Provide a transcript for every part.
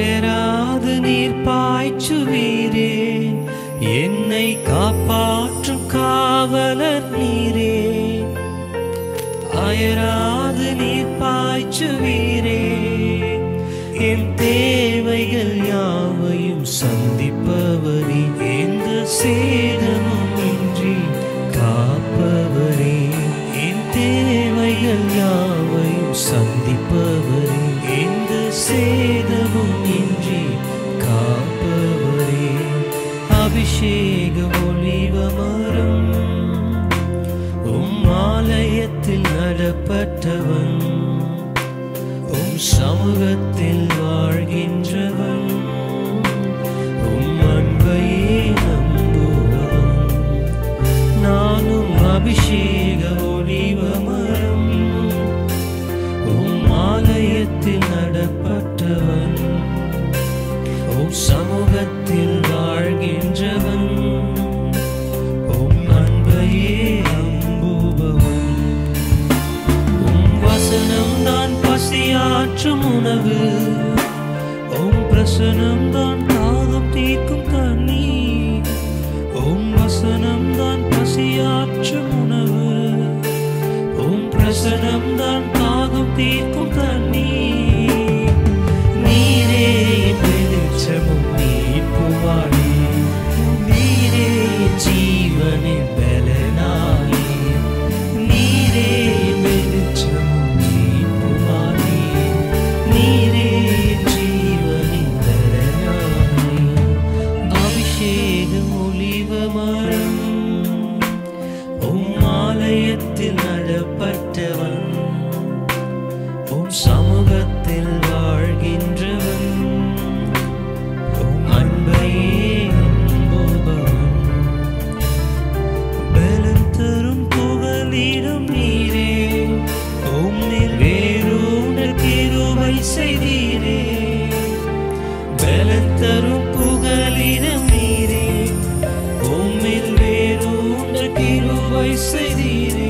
அயராது நீர் பாய்ச்சுவீரே என்னை காப்பாற்றும் காவலர் நீரே அயராது நீர் பாய்ச்சுவீரே என் தேவைகள் யாவையும் சந்திப்பவரே எந்த சேதமும் இன்றி காப்பவரே என் தேவைகள் யாவையும் சந்திப்பவரே எந்த சேதமும் இன்றி காப்பவரே அபிஷேக ஒளிவமரம் உம் ஆலயத்தில் நடப்பட்டவன் உம் சமூகத்தில் வாழ்கின்றவன் உம் அன்பையே நம்புவன் நானும் அபிஷேக ஒளிவமரம் உம் ஆலயத்தில் நடப்பட்டவன் உம் சமூகத்தில் வாழ்கின்றவன் உம் அன்பையே நம்புபவன் உம் வசனம் தான் பசியாற்றும் உணவு உம் பிரசனம் தான் தாகம் தீர்க்கும் தண்ணீர் உம் வசனம் தான் பசியாற்றும் உணவு உம் பிரசனம் தான் தாகம் தீர்க்கும் தண்ணீர் நீரே என் வெளிச்சமும் நீப்புவாடி நீரே என் ஜீவனின் பலனாயே நீரே என் வெளிச்சமும் நீப்புவாடி நீரே என் ஜீவனின் பலனாயே அபிஷேகம் ஒளிவ மரம் உம் ஆலயத்தில் நடப்பட்டவன் உம் சமூகத்தில் வாழ்கின்றவன் உம் அன்பையே நம்புபவன் பலன் தரும் புகலிடம் நீரே உம்மில் வேரூடல் கிருபை செய்தீரே பலன் தரும் புகலிடம் நீரே உம்மில் வேரூடல் கிருபை செய்தீரே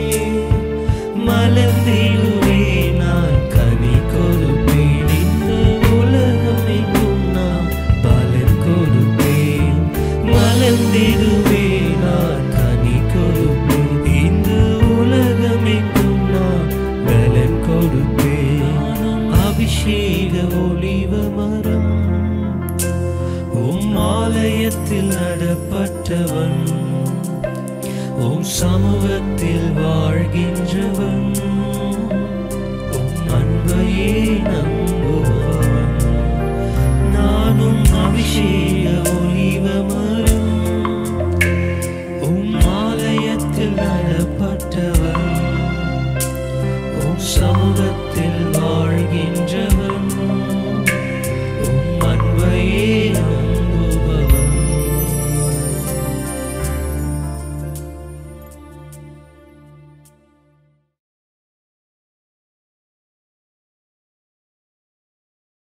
மலர்ந்திடுவே நான் கனி கொடுப்பேன் இந்த உலகம் எங்கும் நான் பலன் கொடுப்பேன் மலர்ந்திடுவே நான் கனி கொடுப்பேன் இந்த உலகம் எங்கும் நான் பலன் கொடுப்பேன் அபிஷேக ஒளிவ மரம் உம் ஆலயத்தில் நடப்பட்டவன் உம் சமூகத்தில் வாழ்கின்றவன் உம் அன்பையே நம்புபவன் நானும் அபிஷேக ஒளிவ மரம் உம் ஆலயத்தில் நடப்பட்டவன்